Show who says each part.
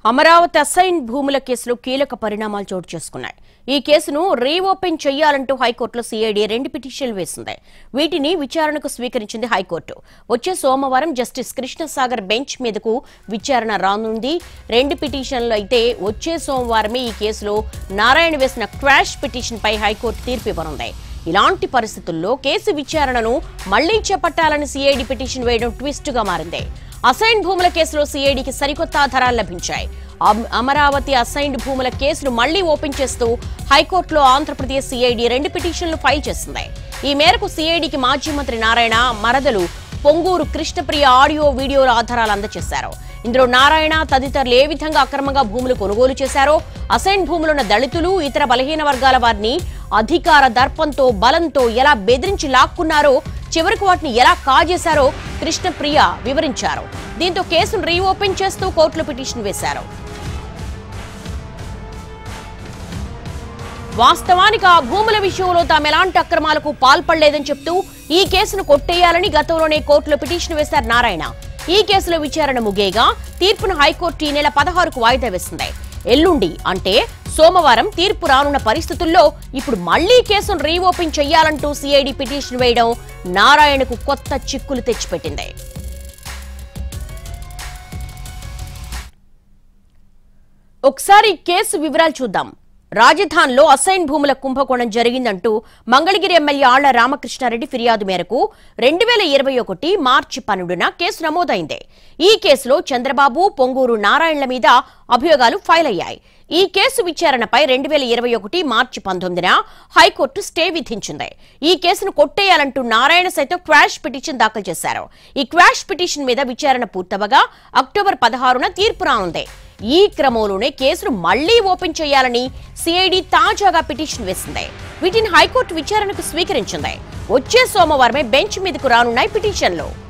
Speaker 1: Amaravati assign భూముల కేసులో కీలక పరిణామాలు చోటు చేసుకున్నాయి ఈ కేసును రీఓపెన్ చేయాలంటూ హైకోర్టులో సీఐడి రెండు పిటిషన్లు వేసింది వీటిని విచారణకు స్వీకరించింది హైకోర్టు వచ్చే సోమవారం జస్టిస్ కృష్ణసాగర్ బెంచ్ మీదకు విచారణ రానుంది రెండు పిటిషన్లు అయితే వచ్చే సోమవారమే ఈ కేసులో నారాయణ వేసిన క్వాష్ పిటిషన్ పై హైకోర్టు తీర్పు ఇవ్వనుంది ఇలాంటి పరిస్థితుల్లో కేసు విచారణను మళ్లీ చేపట్టాలని సీఐడి పిటిషన్ వేయడం ట్విస్ట్ గా మారింది అసైన్ భూముల కేసులో సీఐడికి సరికొత్త ఆధారాలు లభించాయి అమ్- అమరావతి అసైన్డ్ భూముల కేసును మళ్లీ ఓపెన్ చేస్తూ హైకోర్టులో ఆంధ్రప్రదేశ్ సీఐడి రెండు పిటిషన్లు ఫైల్ చేసింది ఈ మేరకు సీఐడికి మాజీ మంత్రి నారాయణ మరదలు పొంగూరు కృష్ణప్రియ ఆడియో వీడియోల ఆధారాలు అందజేశారు ఇందులో నారాయణ తదితరులు ఏ విధంగా అక్రమంగా భూములు కొనుగోలు చేశారో అసైన్ భూములున్న దళితులు ఇతర బలహీన వర్గాల వారిని అధికార దర్పంతో బలంతో ఎలా బెదిరించి లాక్కున్నారో చివరికి వాటిని ఎలా కాజేశారో కృష్ణప్రియ వివరించారు దీంతో కేసును రీఓపెన్ చేస్తూ కోర్టులో పిటిషన్ వేశారు వాస్తవానికి ఆ భూముల విషయంలో తాము ఎలాంటి అక్రమాలకు పాల్పడలేదని చెప్తూ ఈ కేసును కొట్టేయాలని గతంలోనే కోర్టులో పిటిషన్ వేశారు నారాయణ ఈ కేసులో విచారణ ముగేగా తీర్పును హైకోర్టు ఈ నెల పదహారుకు వాయిదా వేసింది ఎల్లుండి అంటే సోమవారం తీర్పు రానున్న పరిస్థితుల్లో ఇప్పుడు మళ్లీ కేసును రీఓపెన్ చేయాలంటూ సిఐడి పిటిషన్ వేయడం నారాయణకు కొత్త చిక్కులు తెచ్చిపెట్టింది ఒకసారి కేసు వివరాలు చూద్దాం రాజధానిలో అసైన్ భూముల కుంభకోణం జరిగిందంటూ మంగళగిరి ఎమ్మెల్యే ఆళ్ల రామకృష్ణారెడ్డి ఫిర్యాదు మేరకు రెండు వేల ఇరవై ఒకటి మార్చి పన్నెండున కేసు నమోదైంది ఈ కేసులో చంద్రబాబు పొంగూరు నారాయణల మీద అభియోగాలు ఫైల్ అయ్యాయి ఈ కేసు విచారణపై రెండు వేల ఇరవై ఒకటి మార్చి పంతొమ్మిదిన హైకోర్టు స్టే విధించింది ఈ కేసును కొట్టేయాలంటూ నారాయణ సైతం క్వాష్ పిటిషన్ దాఖలు చేశారు ఈ క్వాష్ పిటిషన్ మీద విచారణ పూర్తవగా అక్టోబర్ పదహారున తీర్పు రానుంది ఈ క్రమంలోనే కేసును మళ్లీ ఓపెన్ చేయాలని సిఐడి తాజాగా పిటిషన్ వేసింది వీటిని హైకోర్టు విచారణకు స్వీకరించింది వచ్చే సోమవారమే బెంచ్ మీదకు రానున్నాయి పిటిషన్లు